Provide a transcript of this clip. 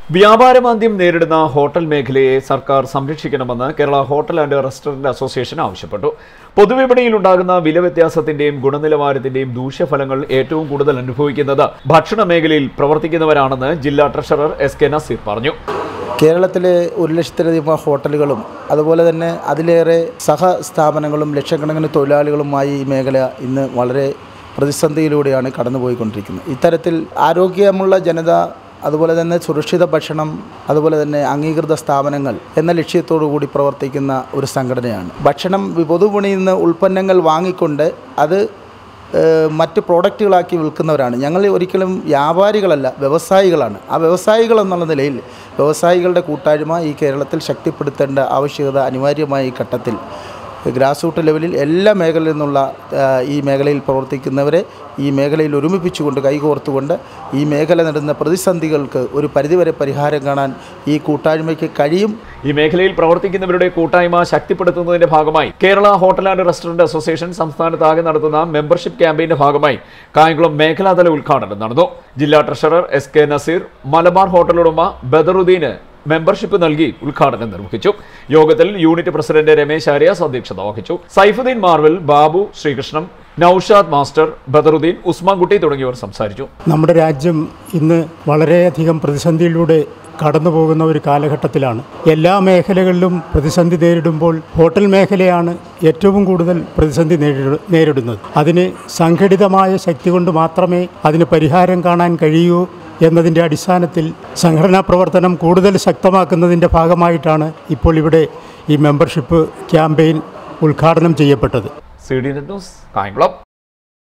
വ്യാപാരമാന്ദ്യം നേരിടുന്ന ഹോട്ടൽ മേഖലയെ സർക്കാർ സംരക്ഷിക്കണമെന്ന് Kerala hotel and restaurant association ആവശ്യപ്പെട്ടു പൊതുവിപണിയിൽ ഉണ്ടാകുന്ന വില വ്യത്യാസത്തിന്റെയും ഗുണനിലവാരത്തിന്റെയും ദൂഷ്യഫലങ്ങൾ ഏറ്റവും കൂടുതൽ അനുഭവിക്കുന്നത് ഭക്ഷണ മേഖലയിൽ പ്രവർത്തിക്കുന്നവരാണെന്ന് ജില്ലാ ട്രഷറർ എസ് കെ നസീർ പറഞ്ഞു കേരളത്തിലെ ഒരു ലക്ഷത്തിലധികം ഹോട്ടലുകളും അതുപോലെ തന്നെ അതിലേറെ സഹ സ്ഥാപനങ്ങളും ലക്ഷക്കണക്കിന് തൊഴിലാളികളുമായി ഈ മേഖല ഇന്ന് വളരെ പ്രതിസന്ധിയിലൂടെയാണ് കടന്നുപോയിക്കൊണ്ടിരിക്കുന്നത് ഇത്തരത്തിൽ ആരോഗ്യമുള്ള ജനത അതുപോലെ തന്നെ സുരക്ഷിത ഭക്ഷണം അതുപോലെ തന്നെ അംഗീകൃത സ്ഥാപനങ്ങൾ എന്ന ലക്ഷ്യത്തോടു കൂടി പ്രവർത്തിക്കുന്ന ഒരു സംഘടനയാണ് ഭക്ഷണം പൊതുവിപണിയിൽ നിന്ന് ഉൽപ്പന്നങ്ങൾ വാങ്ങിക്കൊണ്ട് അത് ഏഹ് മറ്റ് പ്രോഡക്റ്റുകളാക്കി വിൽക്കുന്നവരാണ് ഞങ്ങൾ ഒരിക്കലും വ്യാപാരികളല്ല വ്യവസായികളാണ് ആ വ്യവസായികൾ എന്നുള്ള നിലയിൽ വ്യവസായികളുടെ കൂട്ടായ്മ ഈ കേരളത്തിൽ ശക്തിപ്പെടുത്തേണ്ട ആവശ്യകത അനിവാര്യമായ ഈ ഘട്ടത്തിൽ ഗ്രാസ് റൂട്ട് ലെവലിൽ എല്ലാ മേഖലയിൽ നിന്നുള്ള ആ, ഈ മേഖലയിൽ പ്രവർത്തിക്കുന്നവരെ ഈ മേഖലയിൽ ഒരുമിപ്പിച്ചുകൊണ്ട് കൈകോർത്തുകൊണ്ട് ഈ മേഖല നേടുന്ന പ്രതിസന്ധികൾക്ക് ഒരു പരിധിവരെ പരിഹാരം കാണാൻ ഈ കൂട്ടായ്മയ്ക്ക് കഴിയും ഈ മേഖലയിൽ പ്രവർത്തിക്കുന്നവരുടെ കൂട്ടായ്മ ശക്തിപ്പെടുത്തുന്നതിന്റെ ഭാഗമായി Kerala hotel and restaurant association സംസ്ഥാനത്താകെ നടത്തുന്ന മെമ്പർഷിപ്പ് ക്യാമ്പയിന്റെ ഭാഗമായി കായംകുളം മേഖലാതല ഉദ്ഘാടനം നടന്നു ജില്ലാ treasurer S K Nazeer Malabar hotel ഉടമ ബദറുദ്ദീന് മെമ്പർഷിപ്പ് നൽകി ഉദ്ഘാടനം നിർവഹിച്ചു യോഗത്തിൽ യൂണിറ്റ് പ്രസിഡന്റ് രമേശ് ആര്യാസ് അധ്യക്ഷത വഹിച്ചു സൈഫുദ്ദീൻ മാർവൽ ബാബു ശ്രീകൃഷ്ണൻ നൌഷാദ് മാസ്റ്റർ ബദറുദ്ദീൻ ഉസ്മാൻകുട്ടി തുടങ്ങിയവർ സംസാരിച്ചു നമ്മുടെ രാജ്യം ഇന്ന് വളരെയധികം പ്രതിസന്ധിയിലൂടെ കടന്നു പോകുന്ന ഒരു കാലഘട്ടത്തിലാണ് എല്ലാ മേഖലകളിലും പ്രതിസന്ധി നേരിടുമ്പോൾ ഹോട്ടൽ മേഖലയാണ് ഏറ്റവും കൂടുതൽ പ്രതിസന്ധി നേരിട- നേരിടുന്നത് അതിന് സംഘടിതമായ ശക്തി കൊണ്ട് മാത്രമേ അതിന് പരിഹാരം കാണാൻ കഴിയൂ എന്നതിൻ്റെ അടിസ്ഥാനത്തിൽ സംഘടനാ പ്രവർത്തനം കൂടുതൽ ശക്തമാക്കുന്നതിൻ്റെ ഭാഗമായിട്ടാണ് ഇപ്പോൾ ഇവിടെ ഈ മെമ്പർഷിപ്പ് ക്യാമ്പയിൻ ഉദ്ഘാടനം ചെയ്യപ്പെട്ടത് സി ഡി ന്യൂസ് കായംകുളം